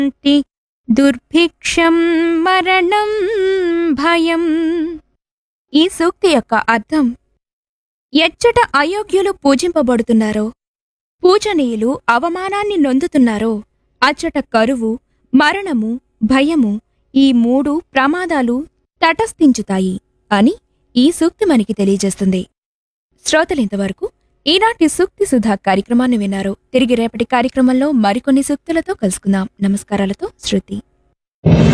తి దుర్భిక్షం మరణం భయం ఈ సూక్తి యొక్క అర్థం ఎచ్చట అయోగ్యులు పూజింపబడుతున్నారో పూజనీయులు అవమానాన్ని నొందుతున్నారో అచ్చట కరువు మరణము భయము ఈ మూడు ప్రమాదాలు తటస్థించుతాయి అని ఈ సూక్తి మనకి తెలియజేస్తుంది శ్రోతలింతవరకు ఈనాటి సూక్తి సుధా కార్యక్రమాన్ని విన్నారు తిరిగి రేపటి కార్యక్రమంలో మరికొన్ని సూక్తులతో కలుసుకుందాం నమస్కారాలతో శృతి